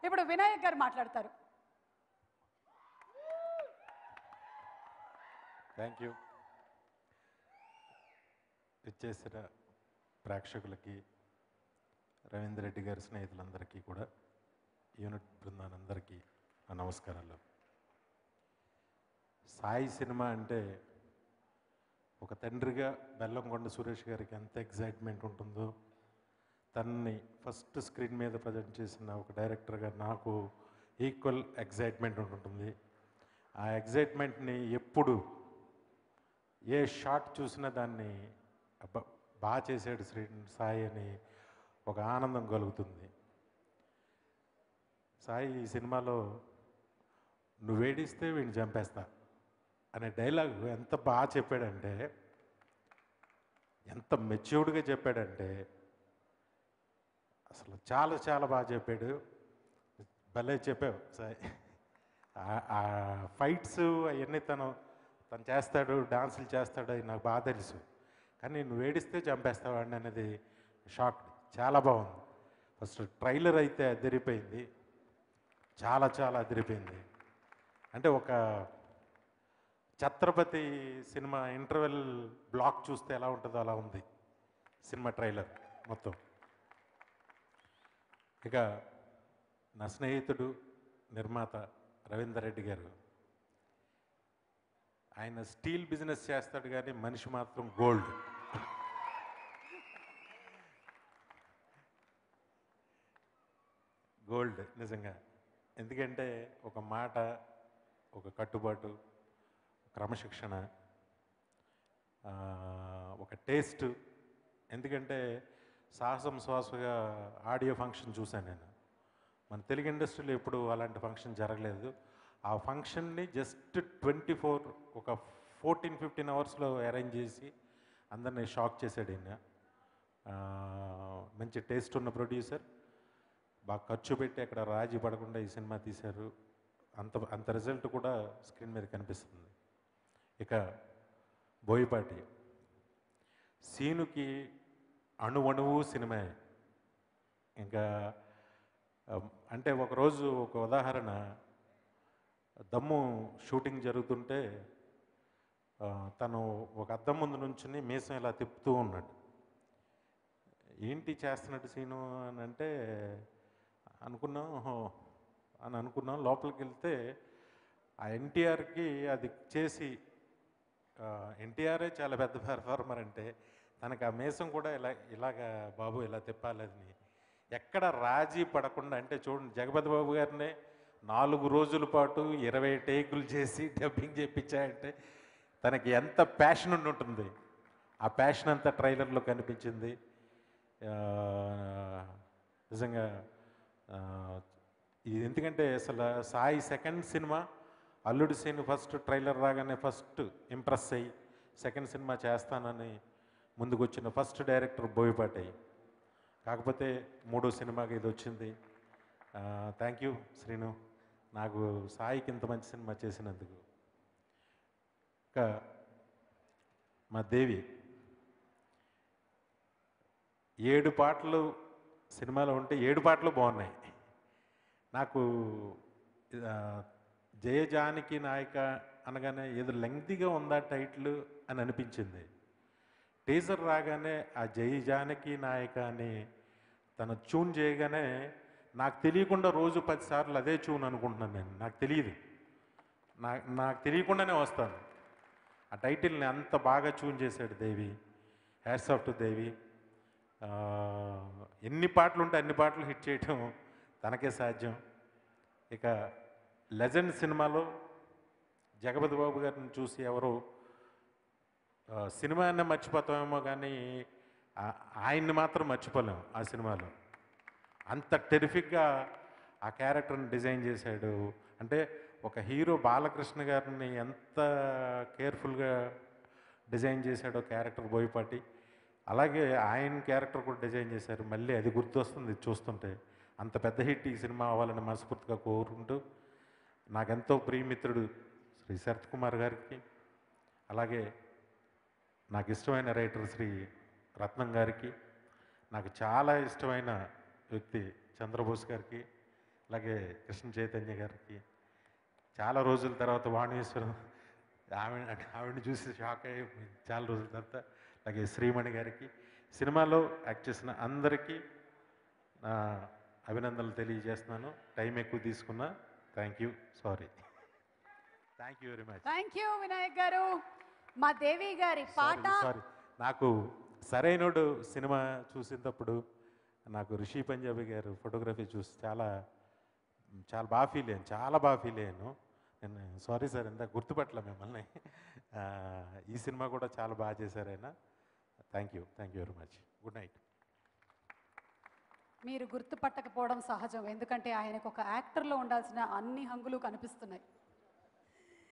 ఇప్పుడు వినాయక్ గారు మాట్లాడతారు థ్యాంక్ యూ ఇచ్చేసిన ప్రేక్షకులకి రవీంద్ర రెడ్డి గారి స్నేహితులందరికీ కూడా యూనిట్ బృందానందరికీ నా నమస్కారాలు సాయి సినిమా అంటే ఒక తండ్రిగా బెల్లంకొండ సురేష్ గారికి ఎంత ఎగ్జైట్మెంట్ ఉంటుందో తనని ఫస్ట్ స్క్రీన్ మీద ప్రజెంట్ చేసిన ఒక డైరెక్టర్గా నాకు ఈక్వల్ ఎగ్జైట్మెంట్ ఉంటుంటుంది ఆ ఎగ్జైట్మెంట్ని ఎప్పుడు ఏ షాట్ చూసినా దాన్ని అబ్బా బాగా చేసాడు శ్రీ సాయి అని ఒక ఆనందం కలుగుతుంది సాయి ఈ సినిమాలో నువ్వు ఏడిస్తే వీడిని చంపేస్తా అనే డైలాగ్ ఎంత బాగా చెప్పాడంటే ఎంత మెచ్యూర్డ్గా చెప్పాడంటే అసలు చాలా చాలా బాగా చెప్పాడు భలే చెప్పావు సాయి ఆ- ఆ ఫైట్స్ అవన్నీ తను తను చేస్తాడు డాన్సులు చేస్తాడు అవి నాకు బాగా తెలుసు కానీ నువ్వు ఏడిస్తే చంపేస్తావాడిని అనేది షాక్ చాలా బాగుంది ఫస్ట్ ట్రైలర్ అయితే అదిరిపోయింది చాలా చాలా అదిరిపోయింది అంటే ఒక ఛత్రపతి సినిమా ఇంటర్వెల్ బ్లాక్ చూస్తే ఎలా ఉంటుందో అలా ఉంది సినిమా ట్రైలర్ మొత్తం ఇక నా స్నేహితుడు నిర్మాత రవీందర్ రెడ్డి గారు ఆయన స్టీల్ బిజినెస్ చేస్తాడు కానీ మనిషి మాత్రం గోల్డ్ గోల్డ్ నిజంగా ఎందుకంటే ఒక మాట ఒక కట్టుబాటు క్రమశిక్షణ ఆ, ఒక టేస్ట్ ఎందుకంటే సాహసం శ్వాసగా ఆడియో ఫంక్షన్ చూశాను నేను మన తెలుగు ఇండస్ట్రీలో ఎప్పుడు అలాంటి ఫంక్షన్ జరగలేదు ఆ ఫంక్షన్ని జస్ట్ ట్వంటీ ఫోర్ ఒక ఫోర్టీన్ ఫిఫ్టీన్ అవర్స్లో అరేంజ్ చేసి అందరినీ షాక్ చేశాడు ఈయన ఆ, మంచి టేస్ట్ ఉన్న ప్రొడ్యూసర్ బాగా ఖర్చు పెట్టి అక్కడ రాజీ పడకుండా ఈ సినిమా తీశారు అంత అంత రిజల్ట్ కూడా స్క్రీన్ మీద కనిపిస్తుంది ఇక బోయపాటి సీనుకి అణువణువు సినిమా ఇంకా ఆ, అంటే ఒకరోజు ఒక ఉదాహరణ దమ్ము షూటింగ్ జరుగుతుంటే ఆ, తను ఒక అద్దం ముందు నుంచుని మీసం ఇలా తిప్పుతూ ఉన్నాడు ఏంటి చేస్తున్నట్టు సీను అని అంటే అనుకున్నాం "ఓహో" అని అనుకున్నాం లోపలికి వెళ్తే ఆ ఎన్టీఆర్కి అది చేసి ఎన్టీఆరే చాలా పెద్ద పెర్ఫార్మర్ అంటే తనకు ఆ మీసం కూడా ఇలా ఇలాగా బాబు ఇలా తిప్పాలని ఎక్కడ రాజీ పడకుండా అంటే చూడండి జగపతి బాబు గారినే నాలుగు రోజుల పాటు ఇరవై టేకులు చేసి డబ్బింగ్ చేయించాయంటే తనకి ఎంత ప్యాషన్ ఉండి ఉంటుంది ఆ ప్యాషన్ అంతా ట్రైలర్లో కనిపించింది ఆ, నిజంగా ఆ, ఇది ఎందుకంటే అసలు సాయి సెకండ్ సినిమా అల్లుడి సీన్ ఫస్ట్ ట్రైలర్ రాగానే ఫస్ట్ ఇంప్రెస్ అయ్యి సెకండ్ సినిమా చేస్తానని ముందుకు వచ్చిన ఫస్ట్ డైరెక్టర్ బోయపాటి కాకపోతే మూడో సినిమాకి ఇది వచ్చింది థ్యాంక్ యూ శ్రీను నాకు సాయికి ఇంత మంచి సినిమా చేసినందుకు ఇంకా మా దేవి ఏడు పాటలు సినిమాలో ఉంటే ఏడు పాటలు బాగున్నాయి నాకు ఆ, జయ జానకి నాయక అనగానే ఏదో లెంగ్తీగా ఉందా టైటిల్ అని అనిపించింది టీజర్ రాగానే ఆ జయ జానకి నాయక అని తను ట్యూన్ చేయగానే నాకు తెలియకుండా రోజు పదిసార్లు అదే ట్యూన్ అనుకుంటున్నాను నేను నాకు తెలియదు నా నాకు తెలియకుండానే వస్తాను ఆ టైటిల్ని అంత బాగా ట్యూన్ చేశాడు Devi hats off to Devi ఆ, ఎన్ని పాటలు ఉంటే అన్ని పాటలు హిట్ చేయటం తనకే సాధ్యం ఇక లెజెండ్ సినిమాలో జగపతి బాబు గారిని చూసి ఎవరు ఆ, సినిమానే మర్చిపోతామేమో కానీ ఆ- ఆయన్ని మాత్రం మర్చిపోలేం ఆ సినిమాలో అంత టెరిఫిక్గా ఆ క్యారెక్టర్ని డిజైన్ చేశాడు అంటే ఒక హీరో బాలకృష్ణ గారిని ఎంత కేర్ఫుల్గా డిజైన్ చేశాడో క్యారెక్టర్ బోయపాటి అలాగే ఆయన క్యారెక్టర్ కూడా డిజైన్ చేశారు మళ్ళీ అది గుర్తొస్తుంది ఇది చూస్తుంటే అంత పెద్ద హిట్ ఈ సినిమా అవ్వాలని మనస్ఫూర్తిగా కోరుకుంటూ నాకెంతో ప్రియమిత్రుడు శ్రీ శరత్ కుమార్ గారికి అలాగే నాకు ఇష్టమైన రైటర్ శ్రీ రత్నం గారికి నాకు చాలా ఇష్టమైన వ్యక్తి చంద్రబోస్ గారికి అలాగే కృష్ణ చైతన్య గారికి చాలా రోజుల తర్వాత వాణేశ్వరం ఆవిడ ఆవిడని చూసి షాక్ అయ్యి చాలా రోజుల తర్వాత అలాగే శ్రీమణి గారికి సినిమాలో యాక్ట్ చేసిన అందరికీ నా అభినందనలు తెలియజేస్తున్నాను టైం ఎక్కువ తీసుకున్నా thank you sorry thank you very much thank you Vinayak garu మా దేవి గారి పాట సారీ నాకు సరైనోడు సినిమా చూసినప్పుడు నాకు రిషి పంజాబీ గారు ఫోటోగ్రఫీ చూసి చాలా చాలా బాగా ఫీల్ అయ్యాను చాలా బాగా ఫీల్ అయ్యాను నేను సారీ సార్ ఇంత గుర్తుపట్టలే మిమ్మల్ని ఆ, ఈ సినిమా కూడా చాలా బాగా చేశారు ఆయన thank you thank you very much good night మీరు గుర్తుపట్టకపోవడం సహజం ఎందుకంటే ఆయనకు ఒక యాక్టర్లో ఉండాల్సిన అన్ని హంగులు కనిపిస్తున్నాయి